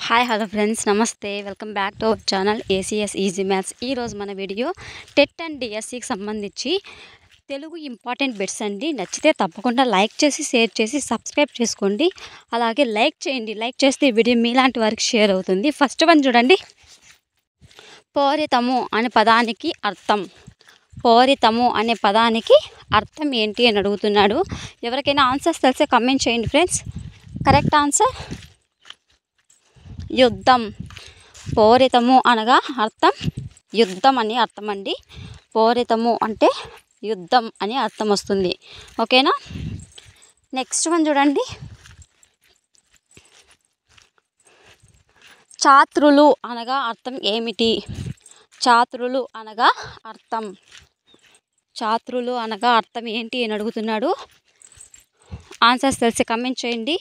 hi hello friends namaste welcome back to our channel ACS easy maths ఈరోజు మన video TET and డిఎస్సికి సంబంధించి Telugu important bits అండి నచ్చితే తప్పకుండా లైక్ చేసి షేర్ చేసి సబ్స్క్రైబ్ చేసుకోండి అలాగే లైక్ చేయండి లైక్ చేస్తే ఈ వీడియో మీలాంటి వారికి షేర్ అవుతుంది ఫస్ట్ వన్ చూడండి పోరితము అనే పదానికి అర్థం పోరితము అనే పదానికి అర్థం ఏంటి అని అడుగుతున్నాడు ఎవరికైనా ఆన్సర్స్ తెలిసే కమెంట్ చేయండి ఫ్రెండ్స్ కరెక్ట్ ఆన్సర్ యుద్ధం పోరితము అనగా అర్థం యుద్ధం అని అర్థం అండి పోరితము అంటే యుద్ధం అని అర్థం వస్తుంది ఓకేనా నెక్స్ట్ వన్ చూడండి చాత్రులు అనగా అర్థం ఏమిటి చాత్రులు అనగా అర్థం చాత్రులు అనగా అర్థం ఏంటి అని అడుగుతున్నాడు ఆన్సర్స్ తెలిసి కమెంట్ చేయండి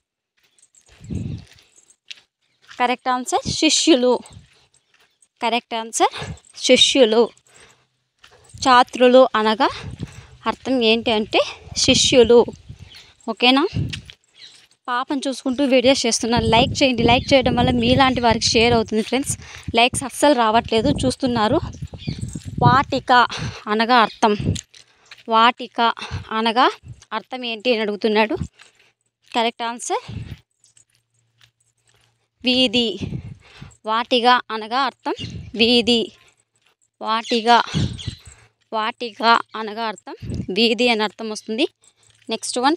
కరెక్ట్ ఆన్సర్ శిష్యులు కరెక్ట్ ఆన్సర్ శిష్యులు ఛాత్రులు అనగా అర్థం ఏంటి అంటే శిష్యులు ఓకేనా పాపం చూసుకుంటూ వీడియోస్ చేస్తున్నాను లైక్ చేయండి లైక్ చేయడం వల్ల మీలాంటి వారికి షేర్ అవుతుంది ఫ్రెండ్స్ లైక్స్ అస్సలు రావట్లేదు చూస్తున్నారు వాటిక అనగా అర్థం వాటిక అనగా అర్థం ఏంటి అని అడుగుతున్నాడు కరెక్ట్ ఆన్సర్ వీధి వాటిగా అనగా అర్థం వీధి వాటిగా వాటిగా అనగా అర్థం వీధి అని అర్థం వస్తుంది నెక్స్ట్ వన్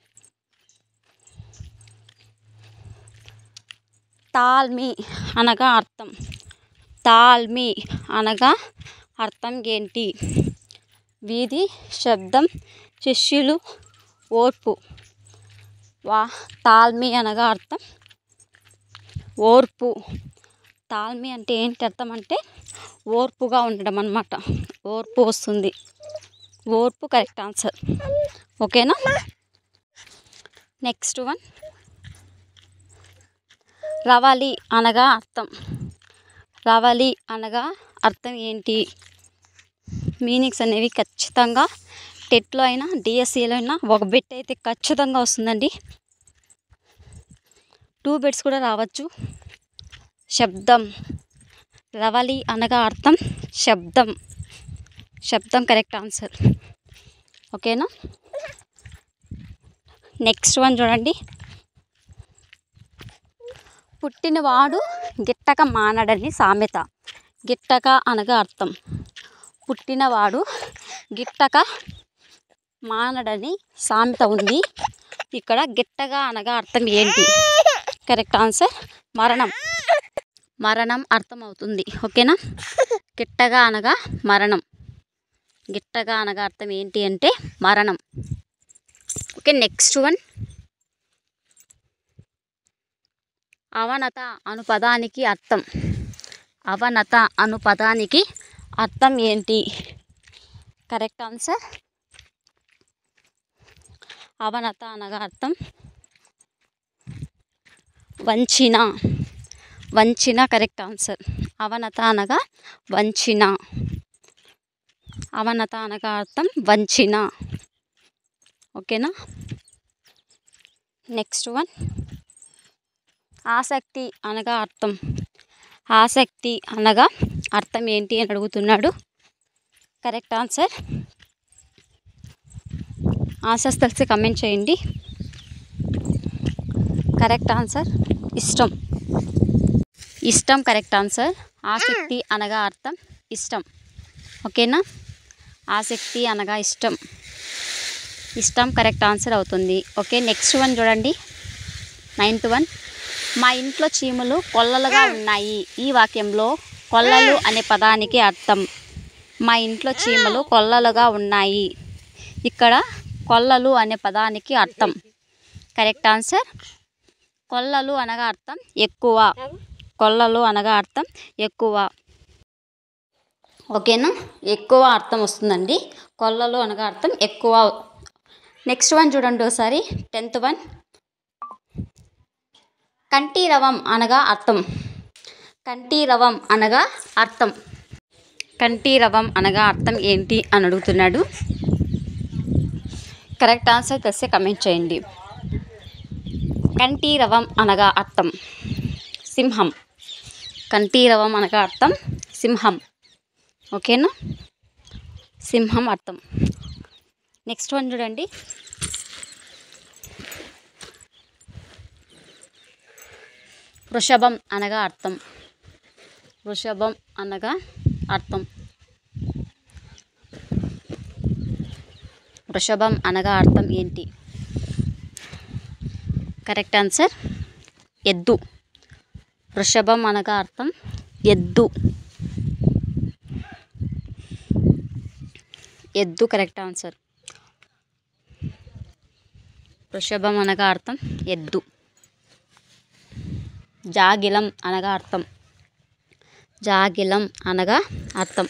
తాల్మి అనగా అర్థం తాల్మి అనగా అర్థం ఏంటి వీధి శబ్దం శిష్యులు ఓర్పు వా తాల్మి అనగా అర్థం ఓర్పు తాల్మి అంటే ఏంటి అర్థం అంటే ఓర్పుగా ఉండడం అన్నమాట ఓర్పు వస్తుంది ఓర్పు కరెక్ట్ ఆన్సర్ ఓకేనా నెక్స్ట్ వన్ రవాలి అనగా అర్థం రవాలి అనగా అర్థం ఏంటి మీనింగ్స్ అనేవి ఖచ్చితంగా టెట్లో అయినా డిఎస్సిలో అయినా ఒక బిట్ అయితే ఖచ్చితంగా వస్తుందండి టూ బిట్స్ కూడా రావచ్చు శబ్దం రవలి అనగా అర్థం శబ్దం శబ్దం కరెక్ట్ ఆన్సర్ ఓకేనా నెక్స్ట్ వన్ చూడండి పుట్టినవాడు గిట్టక మానడని సామెత గిట్టక అనగా అర్థం పుట్టినవాడు గిట్టక మానడని సామెత ఉంది ఇక్కడ గిట్టగా అనగా అర్థం ఏంటి కరెక్ట్ ఆన్సర్ మరణం మరణం అర్థమవుతుంది ఓకేనా గిట్టగా అనగా మరణం గిట్టగా అనగా అర్థం ఏంటి అంటే మరణం ఓకే నెక్స్ట్ వన్ అవనత అను పదానికి అర్థం అవనత అను పదానికి అర్థం ఏంటి కరెక్ట్ ఆన్సర్ అవనత అనగా అర్థం వంచిన వంచిన కరెక్ట్ ఆన్సర్ అవనత అనగా వంచిన అవనత అనగా అర్థం వంచిన ఓకేనా నెక్స్ట్ వన్ ఆసక్తి అనగా అర్థం ఆసక్తి అనగా అర్థం ఏంటి అని అడుగుతున్నాడు కరెక్ట్ ఆన్సర్ ఆన్సర్స్ తెలిసి కమెంట్ చేయండి కరెక్ట్ ఆన్సర్ ఇష్టం ఇష్టం కరెక్ట్ ఆన్సర్ ఆసక్తి అనగా అర్థం ఇష్టం ఓకేనా ఆసక్తి అనగా ఇష్టం ఇష్టం కరెక్ట్ ఆన్సర్ అవుతుంది ఓకే నెక్స్ట్ వన్ చూడండి నైన్త్ వన్ మా ఇంట్లో చీమలు కొల్లలుగా ఉన్నాయి ఈ వాక్యంలో కొల్లలు అనే పదానికి అర్థం మా ఇంట్లో చీమలు కొల్లలుగా ఉన్నాయి ఇక్కడ కొల్లలు అనే పదానికి అర్థం కరెక్ట్ ఆన్సర్ కొల్లలు అనగా అర్థం ఎక్కువ కొల్లలు అనగా అర్థం ఎక్కువ ఓకేనా ఎక్కువ అర్థం వస్తుందండి కొల్లలు అనగా అర్థం ఎక్కువ నెక్స్ట్ వన్ చూడండి ఒకసారి టెన్త్ వన్ కంఠీరవం అనగా అర్థం కంఠీరవం అనగా అర్థం కంఠీరవం అనగా అర్థం ఏంటి అని అడుగుతున్నాడు కరెక్ట్ ఆన్సర్ తెలిస్తే కమెంట్ చేయండి కంఠీరవం అనగా అర్థం సింహం కంఠీరవం అనగా అర్థం సింహం ఓకేనా సింహం అర్థం నెక్స్ట్ వన్ చూడండి వృషభం అనగా అర్థం వృషభం అనగా అర్థం వృషభం అనగా అర్థం ఏంటి కరెక్ట్ ఆన్సర్ ఎద్దు వృషభం అనగా అర్థం ఎద్దు ఎద్దు కరెక్ట్ ఆన్సర్ వృషభం అనగా అర్థం ఎద్దు జాగిలం అనగా అర్థం జాగిలం అనగా అర్థం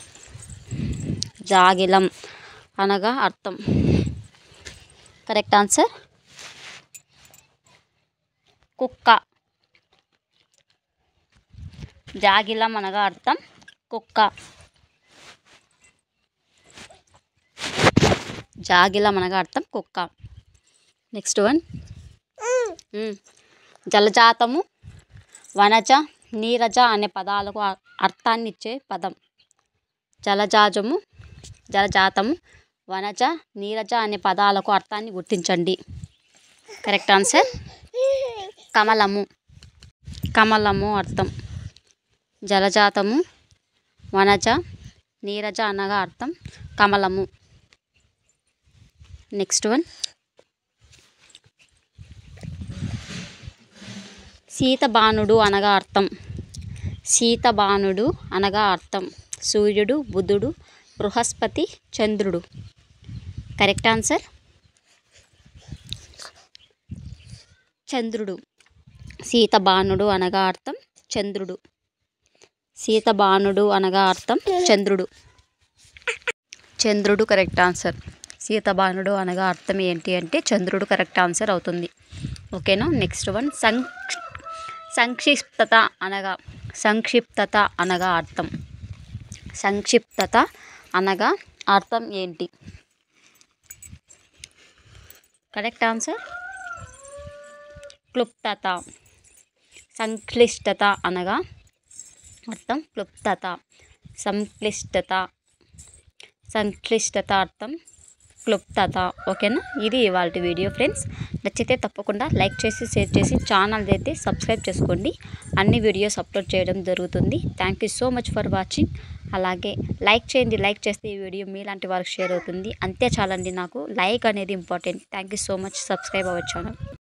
జాగిలం అనగా అర్థం కరెక్ట్ ఆన్సర్ కుక్క జాగిలం అనగా అర్థం కుక్క జాగిలం అనగా అర్థం కుక్క నెక్స్ట్ వన్ జలజాతము వనజ నీరజ అనే పదాలకు అ- అర్థాన్ని ఇచ్చే పదం జలజాజము జలజాతము వనజ నీరజ అనే పదాలకు అర్థాన్ని గుర్తించండి కరెక్ట్ ఆన్సర్ కమలము కమలము అర్థం జలజాతము వనజ నీరజ అనగా అర్థం కమలము నెక్స్ట్ వన్ శీతబాణుడు అనగా అర్థం శీతబాణుడు అనగా అర్థం సూర్యుడు బుధుడు బృహస్పతి చంద్రుడు కరెక్ట్ ఆన్సర్ చంద్రుడు శీతబాణుడు అనగా అర్థం చంద్రుడు శీతబాణుడు అనగా అర్థం చంద్రుడు చంద్రుడు కరెక్ట్ ఆన్సర్ శీతబాణుడు అనగా అర్థం ఏంటి అంటే చంద్రుడు కరెక్ట్ ఆన్సర్ అవుతుంది ఓకేనా నెక్స్ట్ వన్ సం సంక్షిప్తత అనగా సంక్షిప్తత అనగా అర్థం సంక్షిప్తత అనగా అర్థం ఏంటి కరెక్ట్ ఆన్సర్ క్లుప్తత సంక్లిష్టత అనగా అర్థం క్లుప్తత సంక్లిష్టత సంక్లిష్టత అర్థం క్లుప్తత ఓకేనా ఇది ఇవాళ వీడియో ఫ్రెండ్స్ నచ్చితే తప్పకుండా లైక్ చేసి షేర్ చేసి ఛానల్ అయితే సబ్స్క్రైబ్ చేసుకోండి అన్ని వీడియోస్ అప్లోడ్ చేయడం జరుగుతుంది thank you so much for watching అలాగే లైక్ చేయండి లైక్ చేస్తే ఈ వీడియో మీలాంటి వారికి షేర్ అవుతుంది అంతే చాలండి నాకు లైక్ అనేది important thank you so much subscribe అవ్వచ్చు ఛానల్